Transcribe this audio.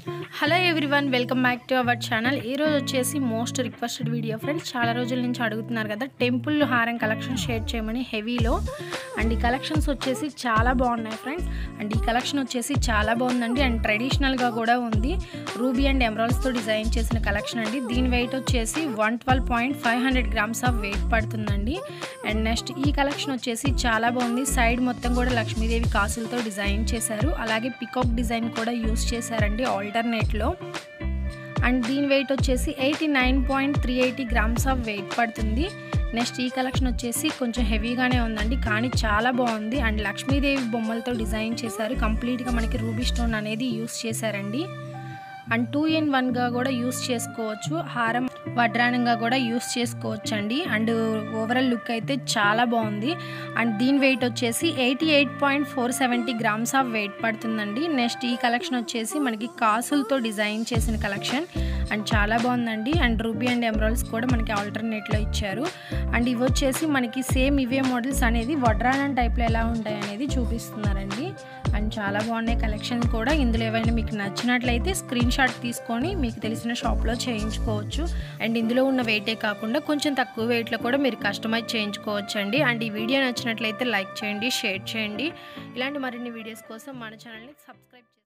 hello everyone welcome back to our channel ఈ రోజు వచ్చేసి మోస్ట్ రిక్వెస్టెడ్ వీడియో ఫ్రెండ్స్ చాలా రోజుల నుంచి అడుగుతున్నారు కదా టెంపుల్ హారం కలెక్షన్ షేర్ చేయమని హెవీలో అండ్ ఈ కలెక్షన్స్ వచ్చేసి చాలా బాగున్నాయి ఫ్రెండ్స్ అండ్ ఈ కలెక్షన్ వచ్చేసి చాలా బాగుందండి అండ్ ట్రెడిషనల్గా కూడా ఉంది రూబీ అండ్ ఎమరాల్స్తో డిజైన్ చేసిన కలెక్షన్ అండి దీని వెయిట్ వచ్చేసి one twelve point five hundred grams of weight పడుతుందండి అండ్ నెక్స్ట్ ఈ కలెక్షన్ వచ్చేసి చాలా బాగుంది సైడ్ మొత్తం కూడా లక్ష్మీదేవి కాసులతో డిజైన్ చేశారు అలాగే పికాక్ డిజైన్ కూడా యూస్ చేశారండి ఆల్టర్నేట్లో అండ్ దీని వెయిట్ వచ్చేసి eighty nine point three eighty grams of weight పడుతుంది నెక్స్ట్ ఈ కలెక్షన్ వచ్చేసి కొంచెం హెవీగానే ఉందండి కానీ చాలా బాగుంది అండ్ లక్ష్మీదేవి బొమ్మలతో డిజైన్ చేశారు కంప్లీట్గా మనకి రూబీ స్టోన్ అనేది యూస్ చేశారండి అండ్ టూ ఇన్ వన్గా కూడా యూస్ చేసుకోవచ్చు హారం వడ్రానంగా కూడా యూస్ చేసుకోవచ్చు అండి అండ్ ఓవరాల్ లుక్ అయితే చాలా బాగుంది అండ్ దీని వెయిట్ వచ్చేసి eighty eight point four seventy grams of weight పడుతుందండి నెక్స్ట్ ఈ కలెక్షన్ వచ్చేసి మనకి కాసులతో డిజైన్ చేసిన కలెక్షన్ అండ్ చాలా బాగుందండి అండ్ రూబీ అండ్ ఎమరాల్స్ కూడా మనకి ఆల్టర్నేట్లో ఇచ్చారు అండ్ ఇవి వచ్చేసి మనకి సేమ్ ఇవే మోడల్స్ అనేది వడ్రానం టైప్లో ఎలా ఉంటాయి అనేది చూపిస్తున్నారండి అండ్ చాలా బాగున్నాయి కలెక్షన్ కూడా ఇందులో ఏవైనా మీకు నచ్చినట్లయితే స్క్రీన్ షాట్ తీసుకొని మీకు తెలిసిన షాప్లో చేయించుకోవచ్చు అండ్ ఇందులో ఉన్న వెయిటే కాకుండా కొంచెం తక్కువ వెయిట్లో కూడా మీరు కస్టమైజ్ చేయించుకోవచ్చు అండి అండ్ ఈ వీడియో నచ్చినట్లయితే లైక్ చేయండి షేర్ చేయండి ఇలాంటి మరిన్ని వీడియోస్ కోసం మన ఛానల్ని సబ్స్క్రైబ్